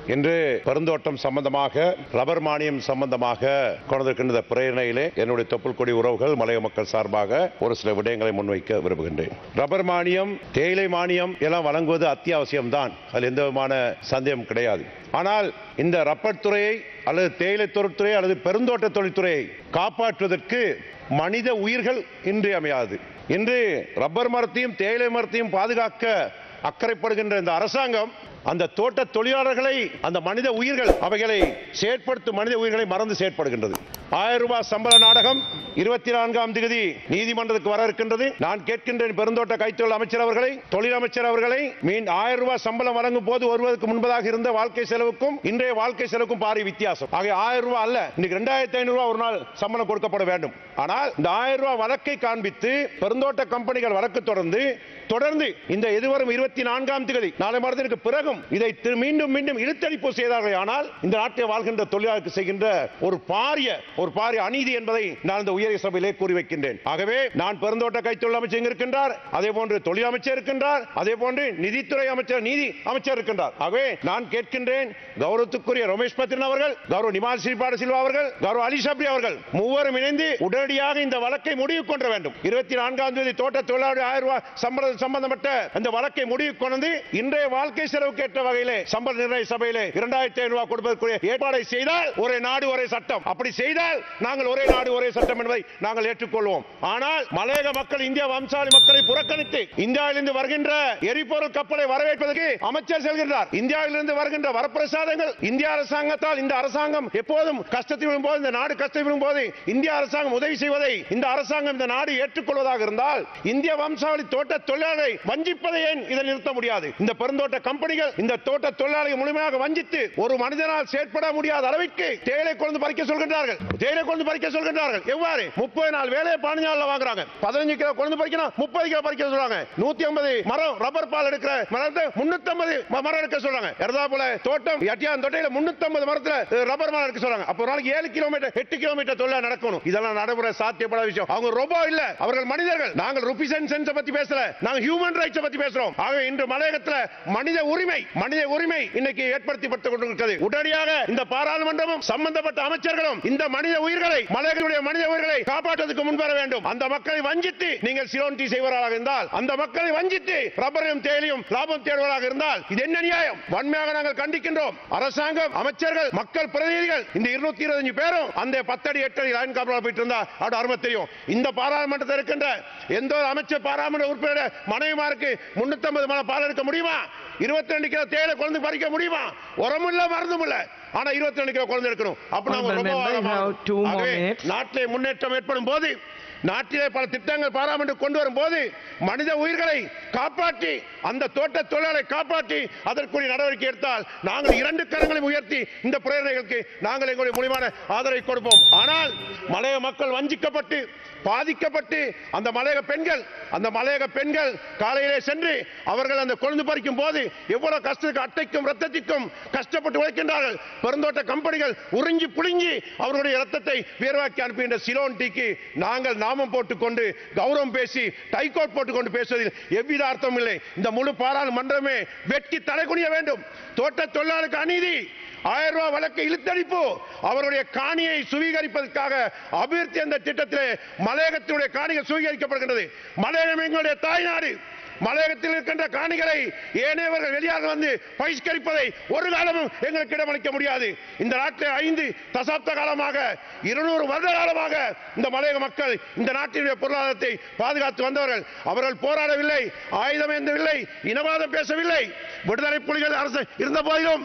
இன்று பெருந்தோட்டம் சம்பந்தமாக ரப்பர் மானியம் சம்பந்தமாக கொண்டிருக்கின்ற பிரேரணையிலே என்னுடைய தொப்புள் கொடி உறவுகள் மலைய மக்கள் சார்பாக ஒரு சில விடயங்களை முன்வைக்க விரும்புகின்றேன் ரப்பர் மானியம் தேயிலை மானியம் எல்லாம் வழங்குவது அத்தியாவசியம்தான் அதில் எந்த விதமான சந்தேகம் கிடையாது ஆனால் இந்த ரப்பர் துறையை அல்லது தேயிலை தொழில்துறை அல்லது பெருந்தோட்ட தொழில்துறையை காப்பாற்றுவதற்கு மனித உயிர்கள் இன்றியமையாது இன்று ரப்பர் மரத்தையும் தேயிலை மரத்தையும் பாதுகாக்க அக்கறைப்படுகின்ற இந்த அரசாங்கம் அந்த தோட்ட தொழிலாளர்களை அந்த மனித உயிர்கள் அவைகளை செயற்படுத்தும் மனித உயிர்களை மறந்து செயற்படுகின்றது ஆயிரம் ரூபாய் சம்பள நாடகம் இருபத்தி நான்காம் தேதி நீதிமன்றத்துக்கு வர இருக்கின்றது நான் கேட்கின்றேன் பெருந்தோட்ட கைத்தொழில் அமைச்சர் அவர்களை தொழில் அமைச்சர் அவர்களை மீன் ஆயிரம் ரூபாய் சம்பளம் வழங்கும் போது வருவதற்கு முன்பதாக இருந்த வாழ்க்கை செலவுக்கும் இன்றைய வாழ்க்கை செலவுக்கும் பாரி வித்தியாசம் ஆக ஆயிரம் ரூபாய் அல்ல இன்னைக்கு ரெண்டாயிரத்தி ஐநூறு ரூபாய் ஒரு நாள் சம்பளம் கொடுக்கப்பட வேண்டும் ஆனால் இந்த ஆயிரம் ரூபாய் வழக்கை காண்பித்து பெருந்தோட்ட கம்பெனிகள் வழக்கு தொடர்ந்து தொடர்ந்து இந்த எதிர்வரும் இருபத்தி நான்காம் தேதி நாளை மறுதிற்கு பிறகும் இதை திரு- மீண்டும் மீண்டும் இழுத்தடிப்பு செய்தார்கள் ஆனால் இந்த நாட்டில் வாழ்கின்ற தொழிலாளருக்கு செய்கின்ற ஒரு பாரிய ஒரு பாரிய அநீதி என்பதை நான் இந்த உயரிய சபையிலே கூறி வைக்கின்றேன் ஆகவே நான் பெருந்தோட்ட கைத்தொழில் அமைச்சர் இங்கு இருக்கின்றார் அதே போன்று தொழில் அமைச்சர் இருக்கின்றார் அதே போன்று நிதித்துறை அமைச்சர் நீதி அமைச்சர் இருக்கின்றார் ஆகவே நான் கேட்கின்றேன் கௌரவத்துக்குரிய ரமேஷ் பத்ரன் அவர்கள் கௌரவ நிமால் ஸ்ரீபாட சில்வா அவர்கள் கௌரவ அலி சப்ரி அவர்கள் மூவரும் இணைந்து உடனடியாக இந்த வழக்கை முடிவு கொண்டு வேண்டும் இருபத்தி நான்காம் தேதி தோட்ட தொழிலாளர் ஆயிரம் ரூபாய் சம்பளம் சம்பந்தப்பட்ட அந்த வழக்கை முடிவு கொண்டு இன்றைய வாழ்க்கை செலவுக்கு ஏற்ற வகையிலே சம்பள நிர்ணய சபையிலே இரண்டாயிரத்தி ஐநூறு ரூபாய் கொடுப்பதற்குரிய ஏற்பாடை செய்தால் ஒரே நாடு ஒரே சட்டம் அப்படி செய்தால் நாங்கள் ஒரே நாடு ஒரே சட்டம் என்பதை நாங்கள் ஏற்றுக்கொள்வோம் ஆனால் மலையக மக்கள் இந்திய வம்சாவளி மக்களை புறக்கணித்து இந்தியாவிலிருந்து வருகின்ற எரிபொருள் கப்பலை வரவேற்பதற்கு அமைச்சர் செல்கின்றார் இந்தியாவிலிருந்து வருகின்ற வரப்பிரசாதங்கள் இந்திய அரசாங்கத்தால் இந்த அரசாங்கம் எப்போதும் கஷ்டத்தில் விழும்போது இந்த நாடு கஷ்டத்தில் விழும்போது இந்திய அரசாங்கம் உதவி செய்வதை இந்த அரசாங்கம் இந்த நாடு ஏற்றுக்கொள்வதாக இருந்தால் இந்திய வம்சாவளி தோட்ட தொழிலாளரை வஞ்சிப்பதை ஏன் இதை நிறுத்த முடியாது இந்த பெருந்தோட்ட கம்பெனிகள் இந்த தோட்ட தொழிலாளர்களை முழுமையாக வஞ்சித்து ஒரு மனிதனால் செயற்பட முடியாத அளவிற்கு தேயிலை கொண்டு பறிக்க சொல்கின்றார்கள் தேயிலை கொண்டு பறிக்க சொல்கின்றார்கள் எவ்வாறு முப்பது நாள் வேலையை பதினஞ்சு நாள்ல வாங்குறாங்க பதினஞ்சு கிலோ கொண்டு பறிக்கணும் முப்பது கிலோ பறிக்க சொல்றாங்க நூத்தி ஐம்பது மரம் ரப்பர் பால் எடுக்கிற மரத்தை முன்னூத்தி ஐம்பது மரம் எடுக்க சொல்றாங்க எறதாபுல தோட்டம் எட்டியான் தொட்டையில முன்னூத்தி ஐம்பது மரத்துல அஹ், ரப்பர் மரம் எடுக்க சொல்றாங்க அப்போ ஒரு நாளைக்கு ஏழு கிலோமீட்டர் எட்டு கிலோமீட்டர் தொழில நடக்கணும் இதெல்லாம் நடைமுறை சாத்தியப்படாத விஷயம் அவங்க ரோபோ இல்ல அவர்கள் மனிதர்கள் நாங்கள் ருபிசன் சென்ஸ் பத்தி பேசல நாங்க ஹியூமன் ரைட்ஸ் பத்தி பேசுறோம் ஆகவே இன்று மலையகத்துல மனித உரிமை மனித உரிமை இன்னைக்கு ஏற்படுத்தப்பட்டுக் கொண்டிருக்கிறது உடனடியாக இந்த பாராளுமன்றமும் சம்பந்தப்பட்ட அமைச்சர்களும் இந்த மனித உயிர்களை மலையகத்துடைய மனித உயிர்களை காப்பாற்றுவதற்கு முன்வர வேண்டும் அந்த மக்களை வஞ்சித்து நீங்கள் சிலோன் டீ செய்வராக இருந்தால் அந்த மக்களை வஞ்சித்து ரப்பரையும் தேயிலையும் லாபம் தேடுவதாக இருந்தால் இது என்ன நியாயம் வன்மையாக நாங்கள் கண்டிக்கின்றோம் அரசாங்கம் அமைச்சர்கள் மக்கள் பிரதிநிதிகள் இந்த இருநூத்தி இருபத்தஞ்சு பேரும் அந்த பத்தடி எட்டடி லைன் காப்பலாக போயிட்டு இருந்தா அவட அருமை தெரியும் இந்த பாராளுமன்றத்தில் இருக்கின்ற எந்த ஒரு அமைச்சர் பாராளுமன்ற உறுப்பினர் மனைவிமாருக்கு முன்னூத்தி ஐம்பது மணி பால் எடுக்க முடியுமா இருபத்தி ரெண்டு கிலோ தேயிலை குழந்தை பறிக்க முடியுமா உரமும் இல்ல மருந்தும் இல்ல ஆனா இருபத்தி ரெண்டு கிலோ குழந்தை எடுக்கணும் அப்ப நாங்க Honorable ரொம்ப member, you have two more ஆகவே minutes. நாட்டிலே முன்னேற்றம் ஏற்படும் போது நாட்டிலே பல திட்டங்கள் பாராளுமன்றம் கொண்டு வரும் போது மனித உயிர்களை காப்பாற்றி அந்த தோட்ட தொழிலாளரை காப்பாற்றி அதற்குரிய நடவடிக்கை எடுத்தால் நாங்கள் இரண்டு கரங்களை உயர்த்தி இந்த பிரேரணைகளுக்கு நாங்கள் எங்களுடைய முழுமையான ஆதரவை கொடுப்போம் ஆனால் மலைய மக்கள் வஞ்சிக்கப்பட்டு பாதிக்கப்பட்டு அந்த மலையக பெண்கள் அந்த மலையக பெண்கள் காலையிலே சென்று அவர்கள் அந்த கொழுந்து பறிக்கும் போது எவ்வளவு கஷ்டத்துக்கு அட்டைக்கும் ரத்தத்திற்கும் கஷ்டப்பட்டு உழைக்கின்றார்கள் பெருந்தோட்ட கம்பெனிகள் உறிஞ்சி புழிஞ்சி அவர்களுடைய ரத்தத்தை வியர்வாக்கி அனுப்புகின்ற சிலோன் டீக்கு நாங்கள் நாமம் போட்டுக்கொண்டு கௌரவம் பேசி டைகோட் போட்டுக்கொண்டு பேசுவதில் எவ்வித அர்த்தம் இல்லை இந்த முழு பாராளுமன்றமே வெட்டி தலைகுனிய வேண்டும் தோட்ட தொழிலாளருக்கு அநீதி ஆயிரம் ரூபாய் வழக்கு இழுத்தடிப்பு அவருடைய காணியை சுவீகரிப்பதற்காக அபிவிருத்தி என்ற திட்டத்திலே மலையகத்தினுடைய காணிகள் சுவீகரிக்கப்படுகின்றது மலையகம் எங்களுடைய தாய்நாடு மலையகத்தில் இருக்கின்ற காணிகளை ஏனையவர்கள் வெளியாக வந்து பகிஷ்கரிப்பதை ஒரு காலமும் எங்களுக்கு இடமளிக்க முடியாது இந்த நாட்டில் ஐந்து தசாப்த காலமாக இருநூறு வருட காலமாக இந்த மலையக மக்கள் இந்த நாட்டினுடைய பொருளாதாரத்தை பாதுகாத்து வந்தவர்கள் அவர்கள் போராடவில்லை ஆயுதம் ஏந்தவில்லை இனவாதம் பேசவில்லை விடுதலை புலிகள் அரசு இருந்த போதிலும்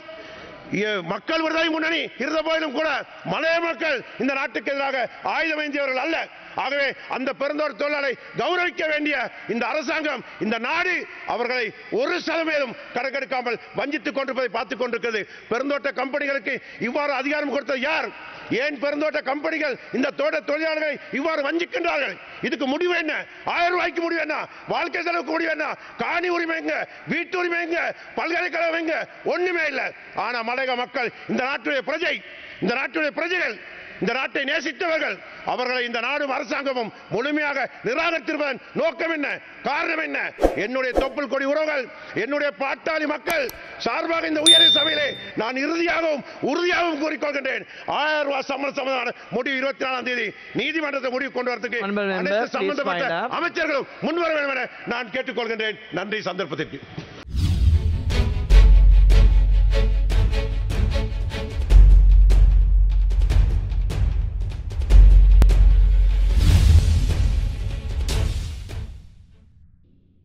இ- மக்கள் விடுதலை முன்னணி இருந்த போதிலும் கூட மலைய மக்கள் இந்த நாட்டுக்கு எதிராக ஆயுதம் ஏந்தியவர்கள் அல்ல ஆகவே அந்த பெருந்தோர் தொழிலாளரை கௌரவிக்க வேண்டிய இந்த அரசாங்கம் இந்த நாடு அவர்களை ஒரு சதவீதம் கணக்கெடுக்காமல் வஞ்சித்துக் கொண்டிருப்பதை பார்த்துக் கொண்டிருக்கிறது பெருந்தோட்ட கம்பெனிகளுக்கு இவ்வாறு அதிகாரம் கொடுத்தது யார் ஏன் பெருந்தோட்ட கம்பெனிகள் இந்த தோட்ட தொழிலாளர்களை இவ்வாறு வஞ்சிக்கின்றார்கள் இதுக்கு முடிவு என்ன ஆயிரம் ரூபாய்க்கு முடிவு என்ன வாழ்க்கை செலவுக்கு முடிவு என்ன காணி உரிமை எங்க வீட்டு உரிமை எங்க பல்கலைக்கழகம் எங்க ஒண்ணுமே இல்லை ஆனா மலையக மக்கள் இந்த நாட்டுடைய பிரஜை இந்த நாட்டுடைய பிரஜைகள் இந்த நாட்டை நேசித்தவர்கள் அவர்களை இந்த நாடும் அரசாங்கமும் முழுமையாக நிராகரித்திருப்பதன் நோக்கம் என்ன காரணம் என்ன என்னுடைய தொப்புள் கொடி உறவுகள் என்னுடைய பாட்டாளி மக்கள் சார்பாக இந்த உயரிய சபையிலே நான் இறுதியாகவும் உறுதியாகவும் கூறிக்கொள்கின்றேன் ஆயிரம் ரூபாய் சம்பளம் சம்பந்தமான முடிவு இருபத்தி நாலாம் தேதி நீதிமன்றத்தை முடிவு கொண்டு வரதுக்கு Honorable member, அனைத்து please சம்பந்தப்பட்ட wind up. அமைச்சர்களும் முன்வர வேண்டும் என நான் கேட்டுக்கொள்கின்றேன் நன்றி சந்தர்ப்பத்திற்கு